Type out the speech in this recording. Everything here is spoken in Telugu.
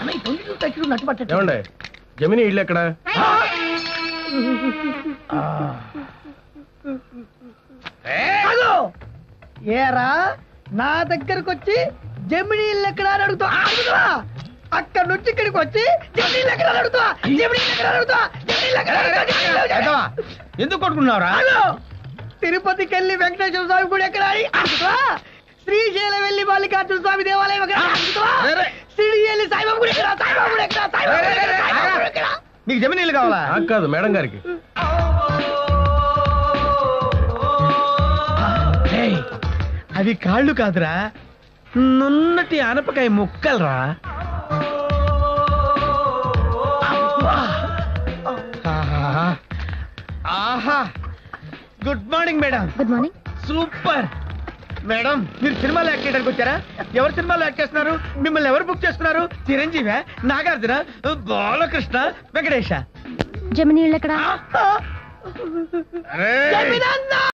అన్నయ్య twenty two thirty two nut పట్టట్లేదు. ఏమండి జమిని ఇల్లు ఎక్కడ అదో ఏరా నా దగ్గరకు వచ్చి జమినీ ఇల్లు ఎక్కడ అని అడుగుతా అడుగుతావా అక్కడ నుంచి ఇక్కడికి వచ్చి జమినీ ఇల్లు ఎక్కడ అని అడుగుతావా జమినీ ఇల్లు ఎక్కడ అని అడుగుతావా జమినీ ఇల్లు ఎక్కడ అని అడుగుతావా? జమినీ ఇల్లు ఎక్కడ అని ఎదవా, ఎందుకు కొట్టుకున్నావురా హలో తిరుపతికి వెళ్ళి వెంకటేశ్వర స్వామి గుడి ఎక్కడ అని అడుగుతావా శ్రీశైలం వెళ్ళి మల్లికార్జున స్వామి దేవాలయం ఎక్కడ అని అడుగుతావా రే, రే. సిడి వెళ్ళి సాయిబాబా గుడి ఎక్కడ సాయిబాబా గుడి ఎక్కడ సాయిబాబా గుడి ఎక్కడ సాయిబాబా గుడి ఎక్కడ నీకు జమీనీళ్ళు కావాలా నాకు కాదు మేడం గారికి ఏయ్, అవి కాళ్ళు కాదురా నున్నటి ఆనపకాయ ముక్కలరా ఆహా. ఆహా good morning madam good morning super madam మీరు సినిమాలో యాక్ట్ చేయడానికి వచ్చారా ఎవరు సినిమాలో యాక్ట్ చేస్తున్నారు మిమ్మల్ని ఎవరు బుక్ చేస్తున్నారు చిరంజీవి నాగార్జున బాలకృష్ణ వెంకటేశ జమినీ ఇల్లు ఎక్కడ అరే జమినన్నా